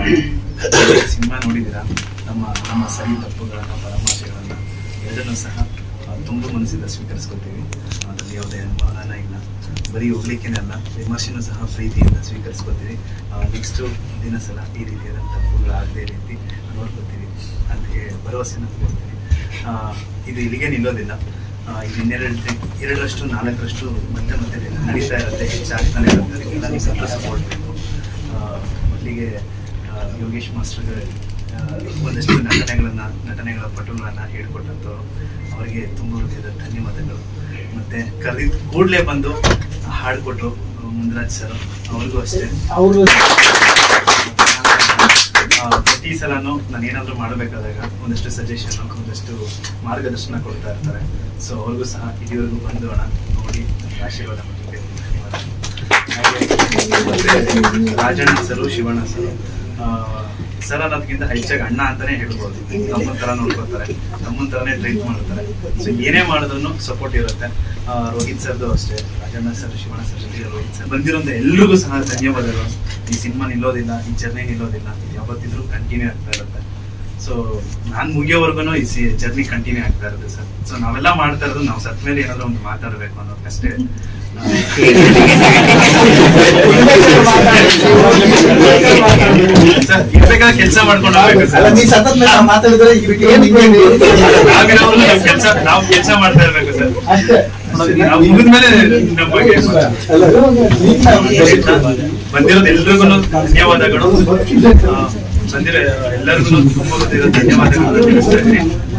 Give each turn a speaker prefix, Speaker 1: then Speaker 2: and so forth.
Speaker 1: cinema ನೋಡಿದ್ದೀರಾ ನಮ್ಮ ನಮ್ಮ ಸರಿ ತಪ್ಪುಗಳನ್ನ ಪರಾಮರ್ಶೆಗಳನ್ನ ಎರಡನ್ನೂ ಸಹ ಆ, ತುಂಬ ಮನಸ್ಸಿಂದ ಸ್ವೀಕರಿಸ್ಕೊತೀವಿ ಅದರಲ್ಲಿ ಯಾವುದೇ ಅನುಮಾನ ಇಲ್ಲ ಬರೀ ಹೋಗ್ಲಿಕ್ಕೇನೆ ಅಲ್ಲ ವಿಮರ್ಶೆನೂ ಸಹ ಪ್ರೀತಿಯಿಂದ ಸ್ವೀಕರಿಸ್ಕೊತೀವಿ ನೆಕ್ಸ್ಟು ದಿನ ಸಲ ಈ ರೀತಿಯಾದ ತಪ್ಪುಗಳಾಗದೇ ರೀತಿ ನೋಡ್ಕೊತೀವಿ ಅಂತ ಹೇಳಿ ಭರವಸೆನ ಕೊಡ್ತೀವಿ ಆ, ಇದು ಇಲ್ಲಿಗೆ ನಿಲ್ಲೋದಿಲ್ಲ ಆ, ಇದು ಇನ್ನೆರಡು ಎರಡರಷ್ಟು ನಾಲ್ಕರಷ್ಟು ಮತ್ತೆ ಮತ್ತೆ ನಡೀತಾ ಇರುತ್ತೆ ಹೆಚ್ಚಾಗ್ತಾನೆ ಇರುತ್ತೆ ಅದಕ್ಕೆಲ್ಲ ನೀವು ಸ್ವಲ್ಪ ಸಪೋರ್ಟ್ ಬೇಕು ಆ, ಮೊದಲಿಗೆ ಆ, ಯೋಗೇಶ್ ಮಾಸ್ಟರ್ಗೆ ಆ, ಒಂದಷ್ಟು ನಟನೆಗಳನ್ನ ನಟನೆಗಳ ಪಟುಗಳನ್ನ ಹೇಳ್ಕೊಟ್ಟಂಥವ್ರು ಅವರಿಗೆ ತುಂಬ ಹೃದಯದ ಧನ್ಯವಾದಗಳು ಮತ್ತೆ ಕರೆದಿದ್ದ ಕೂಡಲೇ ಬಂದು ಹಾಡ್ಕೊಟ್ರು ಮುಂದರಾಜ್ ಸರ್ ಅವ್ರಿಗೂ ಅಷ್ಟೇ
Speaker 2: ಅವರು
Speaker 1: ಆ, ಪ್ರತಿ ಸಲನು ನಾನು ಏನಾದರೂ ಮಾಡಬೇಕಾದಾಗ ಒಂದಷ್ಟು ಸಜೆಷನ್ ಒಂದಷ್ಟು ಮಾರ್ಗದರ್ಶನ ಕೊಡ್ತಾ ಇರ್ತಾರೆ ಸೊ ಅವ್ರಿಗೂ ಸಹ ಇಲ್ಲಿವರೆಗೂ ಬಂದು ಅಣ್ಣ ನೋಡಿ ನಮ್ಗೆ ಆಶೀರ್ವಾದ ಮಾಡಿದ್ದಕ್ಕೆ ಧನ್ಯವಾದ ಹಾಗೆ Rajanna sir Shivanna sir sir ಅನ್ನೋದಕ್ಕಿಂತ ಹೆಚ್ಚಾಗಿ ಅಣ್ಣ ಅಂತಾನೆ ಹೇಳ್ಬೋದು ತಮ್ಮನ ತರ ನೋಡ್ಕೊತಾರೆ ತಮ್ಮನ ತರನೇ ಟ್ರೀಟ್ ಮಾಡ್ತಾರೆ ಸೊ ಏನೇ ಮಾಡಿದ್ರು ಸಪೋರ್ಟ್ ಇರುತ್ತೆ ಆ, ರೋಹಿತ್ ಸರ್ದು ಅಷ್ಟೇ ರಾಜಣ್ಣ ಸರ್ ಶಿವಣ್ಣ ಸರ್ ಜೊತೆಗೆ ರೋಹಿತ್ ಸರ್ ಬಂದಿರೋಂಥ ಎಲ್ರಿಗೂ ಸಹ ಧನ್ಯವಾದಗಳು ಈ ಸಿನಿಮಾ ನಿಲ್ಲೋದಿಲ್ಲ ಈ ಜರ್ನಿ ನಿಲ್ಲೋದಿಲ್ಲ ಇದು ಯಾವತ್ತಿದ್ರೂ ಕಂಟಿನ್ಯೂ ಆಗ್ತಾ ಇರುತ್ತೆ ಸೊ ನಾನ್ ಮುಗಿಯೋವರೆಗೂ ಈ ಸಿ ಜರ್ನಿ ಕಂಟಿನ್ಯೂ ಆಗ್ತಾ ಇರುತ್ತೆ ಸರ್ ಸೊ ನಾವೆಲ್ಲ ಮಾಡ್ತಾ ಇರೋದು ನಾವು ಸತ್ ಮೇಲೆ ಏನಾದ್ರು ಒಂದು ಮಾತಾಡಬೇಕು ಅನ್ನೋದಕ್ಕಷ್ಟೇ ಸರ್ ಇರ್ಬೇಕಾದ್ರೆ ಕೆಲಸ ಮಾಡ್ಕೊಂಡು ಹೋಗ್ಬೇಕು
Speaker 2: ಅಲ್ಲ ನೀ
Speaker 1: ಸರ್
Speaker 2: ಸತತ್ ಮೇಲೆ ಮಾತಾಡಿದ್ರೆ ಈಗ ಏನ್
Speaker 1: ನಾವಿರೋವರೆಗೂ ನಾವು ಕೆಲಸ ನಾವು ಕೆಲಸ ಮಾಡ್ತಾ ಇರ್ಬೇಕು ಸರ್
Speaker 2: ಅಷ್ಟೇ
Speaker 1: ನಾವು ಮುಗಿದ್ಮೇಲೆ ನಮ್ಮ ಬಗ್ಗೆ
Speaker 2: ಅಲ್ಲ, ಈಗ ನಾವು-
Speaker 1: ಬಂದಿರೋದು ಎಲ್ರಿಗೂ ಧನ್ಯವಾದಗಳು ಆ, ಬಂದಿರೋ ಎಲ್ಲರಿಗೂ ತುಂಬ ಹೃದಯದ ಧನ್ಯವಾದಗಳು ತಿಳಿಸ್ತಾ ಇದ್ದೀನಿ